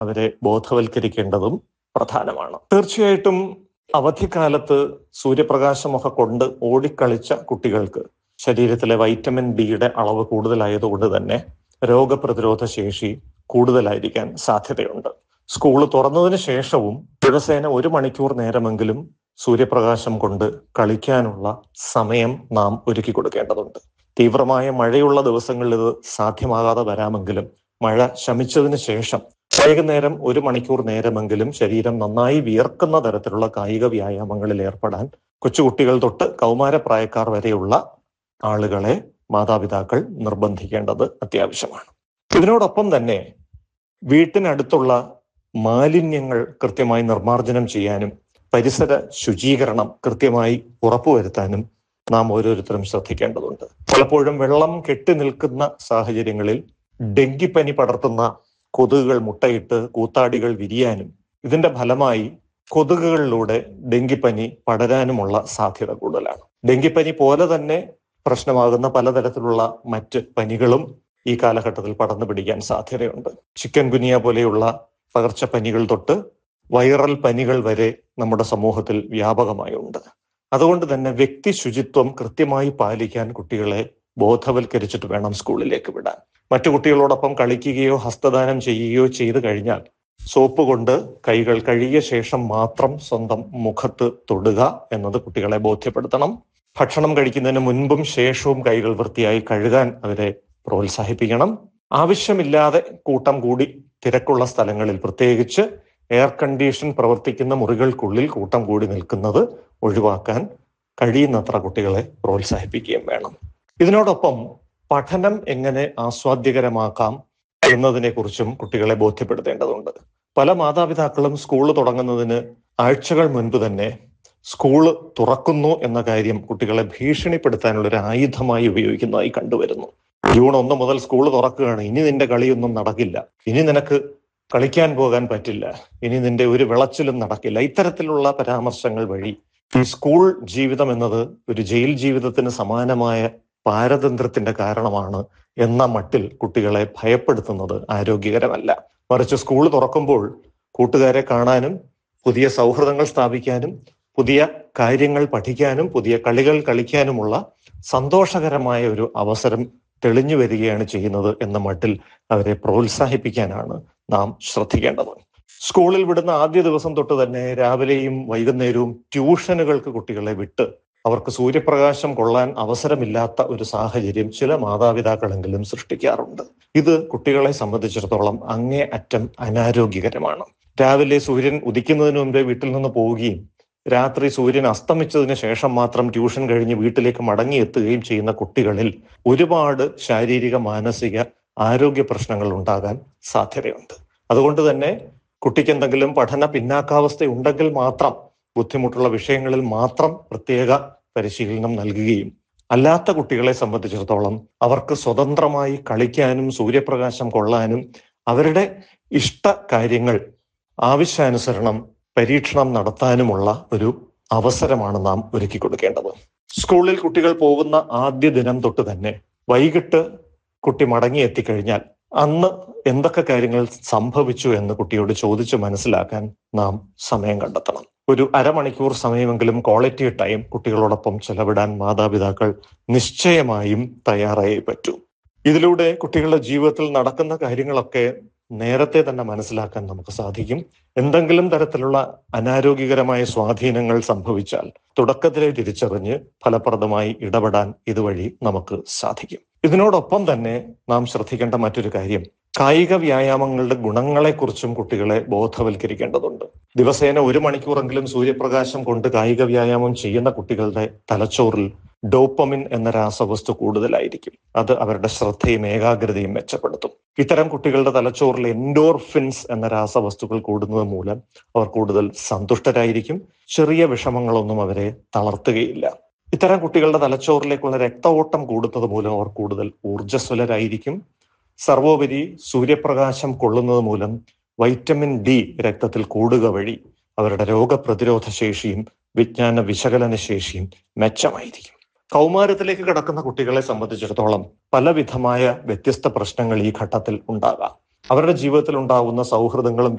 അവരെ ബോധവൽക്കരിക്കേണ്ടതും പ്രധാനമാണ് തീർച്ചയായിട്ടും അവധിക്കാലത്ത് സൂര്യപ്രകാശമൊക്കെ കൊണ്ട് ഓടിക്കളിച്ച കുട്ടികൾക്ക് ശരീരത്തിലെ വൈറ്റമിൻ ഡിയുടെ അളവ് കൂടുതലായതുകൊണ്ട് തന്നെ രോഗപ്രതിരോധ ശേഷി കൂടുതലായിരിക്കാൻ സാധ്യതയുണ്ട് സ്കൂൾ തുറന്നതിന് ശേഷവും ദിവസേന ഒരു മണിക്കൂർ നേരമെങ്കിലും സൂര്യപ്രകാശം കൊണ്ട് കളിക്കാനുള്ള സമയം നാം ഒരുക്കി കൊടുക്കേണ്ടതുണ്ട് തീവ്രമായ മഴയുള്ള ദിവസങ്ങളിൽ ഇത് സാധ്യമാകാതെ വരാമെങ്കിലും മഴ ശമിച്ചതിന് ശേഷം വൈകുന്നേരം ഒരു മണിക്കൂർ നേരമെങ്കിലും ശരീരം നന്നായി വിയർക്കുന്ന തരത്തിലുള്ള കായിക വ്യായാമങ്ങളിൽ ഏർപ്പെടാൻ കൊച്ചുകുട്ടികൾ തൊട്ട് കൗമാരപ്രായക്കാർ വരെയുള്ള ആളുകളെ മാതാപിതാക്കൾ നിർബന്ധിക്കേണ്ടത് അത്യാവശ്യമാണ് ഇതിനോടൊപ്പം തന്നെ വീട്ടിനടുത്തുള്ള മാലിന്യങ്ങൾ കൃത്യമായി നിർമ്മാർജ്ജനം ചെയ്യാനും പരിസര ശുചീകരണം കൃത്യമായി ഉറപ്പുവരുത്താനും നാം ഓരോരുത്തരും ശ്രദ്ധിക്കേണ്ടതുണ്ട് പലപ്പോഴും വെള്ളം കെട്ടി നിൽക്കുന്ന സാഹചര്യങ്ങളിൽ ഡെങ്കിപ്പനി പടർത്തുന്ന കൊതുകുകൾ മുട്ടയിട്ട് കൂത്താടികൾ വിരിയാനും ഇതിന്റെ ഫലമായി കൊതുകുകളിലൂടെ ഡെങ്കിപ്പനി പടരാനുമുള്ള സാധ്യത കൂടുതലാണ് ഡെങ്കിപ്പനി പോലെ തന്നെ പ്രശ്നമാകുന്ന പലതരത്തിലുള്ള മറ്റ് പനികളും ഈ കാലഘട്ടത്തിൽ പടർന്നു പിടിക്കാൻ സാധ്യതയുണ്ട് ചിക്കൻ ഗുനിയ പോലെയുള്ള പകർച്ചപ്പനികൾ തൊട്ട് വൈറൽ പനികൾ വരെ നമ്മുടെ സമൂഹത്തിൽ വ്യാപകമായി ഉണ്ട് അതുകൊണ്ട് തന്നെ വ്യക്തി ശുചിത്വം കൃത്യമായി പാലിക്കാൻ കുട്ടികളെ ബോധവൽക്കരിച്ചിട്ട് വേണം സ്കൂളിലേക്ക് വിടാൻ മറ്റു കുട്ടികളോടൊപ്പം കളിക്കുകയോ ഹസ്തദാനം ചെയ്യുകയോ ചെയ്തു കഴിഞ്ഞാൽ സോപ്പ് കൊണ്ട് കൈകൾ കഴുകിയ ശേഷം മാത്രം സ്വന്തം മുഖത്ത് തൊടുക എന്നത് കുട്ടികളെ ബോധ്യപ്പെടുത്തണം ഭക്ഷണം കഴിക്കുന്നതിന് മുൻപും ശേഷവും കൈകൾ വൃത്തിയായി കഴുകാൻ അവരെ പ്രോത്സാഹിപ്പിക്കണം ആവശ്യമില്ലാതെ കൂട്ടം കൂടി തിരക്കുള്ള സ്ഥലങ്ങളിൽ പ്രത്യേകിച്ച് എയർ കണ്ടീഷൻ പ്രവർത്തിക്കുന്ന മുറികൾക്കുള്ളിൽ കൂട്ടം കൂടി നിൽക്കുന്നത് ഒഴിവാക്കാൻ കഴിയുന്നത്ര കുട്ടികളെ പ്രോത്സാഹിപ്പിക്കുകയും വേണം ഇതിനോടൊപ്പം പഠനം എങ്ങനെ ആസ്വാദ്യകരമാക്കാം എന്നതിനെ കുറിച്ചും കുട്ടികളെ ബോധ്യപ്പെടുത്തേണ്ടതുണ്ട് പല മാതാപിതാക്കളും സ്കൂൾ തുടങ്ങുന്നതിന് ആഴ്ചകൾ മുൻപ് തന്നെ സ്കൂള് തുറക്കുന്നു എന്ന കാര്യം കുട്ടികളെ ഭീഷണിപ്പെടുത്താനുള്ള ഒരു ആയുധമായി ഉപയോഗിക്കുന്നതായി കണ്ടുവരുന്നു ജൂൺ ഒന്ന് മുതൽ സ്കൂൾ തുറക്കുകയാണ് ഇനി നിന്റെ കളിയൊന്നും നടക്കില്ല ഇനി നിനക്ക് കളിക്കാൻ പോകാൻ പറ്റില്ല ഇനി നിന്റെ ഒരു വിളച്ചിലും നടക്കില്ല ഇത്തരത്തിലുള്ള പരാമർശങ്ങൾ വഴി ഈ സ്കൂൾ ജീവിതം എന്നത് ഒരു ജയിൽ ജീവിതത്തിന് സമാനമായ പാരതന്ത്ര്യത്തിന്റെ കാരണമാണ് എന്ന മട്ടിൽ കുട്ടികളെ ഭയപ്പെടുത്തുന്നത് ആരോഗ്യകരമല്ല മറിച്ച് സ്കൂൾ തുറക്കുമ്പോൾ കൂട്ടുകാരെ കാണാനും പുതിയ സൗഹൃദങ്ങൾ സ്ഥാപിക്കാനും പുതിയ കാര്യങ്ങൾ പഠിക്കാനും പുതിയ കളികൾ കളിക്കാനുമുള്ള സന്തോഷകരമായ ഒരു അവസരം തെളിഞ്ഞു വരികയാണ് ചെയ്യുന്നത് എന്ന മട്ടിൽ അവരെ പ്രോത്സാഹിപ്പിക്കാനാണ് നാം ശ്രദ്ധിക്കേണ്ടത് സ്കൂളിൽ വിടുന്ന ആദ്യ ദിവസം തൊട്ട് തന്നെ രാവിലെയും വൈകുന്നേരവും ട്യൂഷനുകൾക്ക് കുട്ടികളെ വിട്ട് അവർക്ക് സൂര്യപ്രകാശം കൊള്ളാൻ അവസരമില്ലാത്ത ഒരു സാഹചര്യം ചില മാതാപിതാക്കളെങ്കിലും സൃഷ്ടിക്കാറുണ്ട് ഇത് കുട്ടികളെ സംബന്ധിച്ചിടത്തോളം അങ്ങേ അറ്റം അനാരോഗ്യകരമാണ് രാവിലെ സൂര്യൻ ഉദിക്കുന്നതിന് മുമ്പേ വീട്ടിൽ നിന്ന് പോവുകയും രാത്രി സൂര്യൻ അസ്തമിച്ചതിന് ശേഷം മാത്രം ട്യൂഷൻ കഴിഞ്ഞ് വീട്ടിലേക്ക് മടങ്ങിയെത്തുകയും ചെയ്യുന്ന കുട്ടികളിൽ ഒരുപാട് ശാരീരിക മാനസിക ആരോഗ്യ പ്രശ്നങ്ങൾ ഉണ്ടാകാൻ സാധ്യതയുണ്ട് അതുകൊണ്ട് തന്നെ കുട്ടിക്ക് എന്തെങ്കിലും പഠന പിന്നാക്കാവസ്ഥ ഉണ്ടെങ്കിൽ മാത്രം ബുദ്ധിമുട്ടുള്ള വിഷയങ്ങളിൽ മാത്രം പ്രത്യേക പരിശീലനം നൽകുകയും അല്ലാത്ത കുട്ടികളെ സംബന്ധിച്ചിടത്തോളം അവർക്ക് സ്വതന്ത്രമായി കളിക്കാനും സൂര്യപ്രകാശം കൊള്ളാനും അവരുടെ ഇഷ്ട കാര്യങ്ങൾ ആവശ്യാനുസരണം പരീക്ഷണം നടത്താനുമുള്ള ഒരു അവസരമാണ് നാം ഒരുക്കി കൊടുക്കേണ്ടത് സ്കൂളിൽ കുട്ടികൾ പോകുന്ന ആദ്യ ദിനം തൊട്ട് തന്നെ വൈകിട്ട് കുട്ടി മടങ്ങി എത്തിക്കഴിഞ്ഞാൽ അന്ന് എന്തൊക്കെ കാര്യങ്ങൾ സംഭവിച്ചു എന്ന് കുട്ടിയോട് ചോദിച്ച് മനസ്സിലാക്കാൻ നാം സമയം കണ്ടെത്തണം ഒരു അരമണിക്കൂർ സമയമെങ്കിലും ക്വാളിറ്റി ടൈം കുട്ടികളോടൊപ്പം ചെലവിടാൻ മാതാപിതാക്കൾ നിശ്ചയമായും തയ്യാറായേ പറ്റൂ ഇതിലൂടെ കുട്ടികളുടെ ജീവിതത്തിൽ നടക്കുന്ന കാര്യങ്ങളൊക്കെ നേരത്തെ തന്നെ മനസ്സിലാക്കാൻ നമുക്ക് സാധിക്കും എന്തെങ്കിലും തരത്തിലുള്ള അനാരോഗ്യകരമായ സ്വാധീനങ്ങൾ സംഭവിച്ചാൽ തുടക്കത്തിലെ തിരിച്ചറിഞ്ഞ് ഫലപ്രദമായി ഇടപെടാൻ ഇതുവഴി നമുക്ക് സാധിക്കും ഇതിനോടൊപ്പം തന്നെ നാം ശ്രദ്ധിക്കേണ്ട മറ്റൊരു കാര്യം കായിക വ്യായാമങ്ങളുടെ ഗുണങ്ങളെക്കുറിച്ചും കുട്ടികളെ ബോധവൽക്കരിക്കേണ്ടതുണ്ട് ദിവസേന ഒരു മണിക്കൂറെങ്കിലും സൂര്യപ്രകാശം കൊണ്ട് കായിക വ്യായാമം ചെയ്യുന്ന കുട്ടികളുടെ തലച്ചോറിൽ ഡോപ്പമിൻ എന്ന രാസവസ്തു കൂടുതലായിരിക്കും അത് അവരുടെ ശ്രദ്ധയും ഏകാഗ്രതയും മെച്ചപ്പെടുത്തും ഇത്തരം കുട്ടികളുടെ തലച്ചോറിൽ എൻഡോർഫിൻസ് എന്ന രാസവസ്തുക്കൾ കൂടുന്നത് മൂലം അവർ കൂടുതൽ സന്തുഷ്ടരായിരിക്കും ചെറിയ വിഷമങ്ങളൊന്നും അവരെ തളർത്തുകയില്ല ഇത്തരം കുട്ടികളുടെ തലച്ചോറിലേക്കുള്ള രക്തഓട്ടം കൂടുന്നത് മൂലം അവർ കൂടുതൽ ഊർജ്ജസ്വലരായിരിക്കും സർവോപരി സൂര്യപ്രകാശം കൊള്ളുന്നത് മൂലം വൈറ്റമിൻ ഡി രക്തത്തിൽ കൂടുക വഴി അവരുടെ രോഗപ്രതിരോധ ശേഷിയും വിജ്ഞാന വിശകലന ശേഷിയും മെച്ചമായിരിക്കും കൗമാരത്തിലേക്ക് കിടക്കുന്ന കുട്ടികളെ സംബന്ധിച്ചിടത്തോളം പലവിധമായ വ്യത്യസ്ത പ്രശ്നങ്ങൾ ഈ ഘട്ടത്തിൽ ഉണ്ടാകാം അവരുടെ ജീവിതത്തിൽ ഉണ്ടാകുന്ന സൗഹൃദങ്ങളും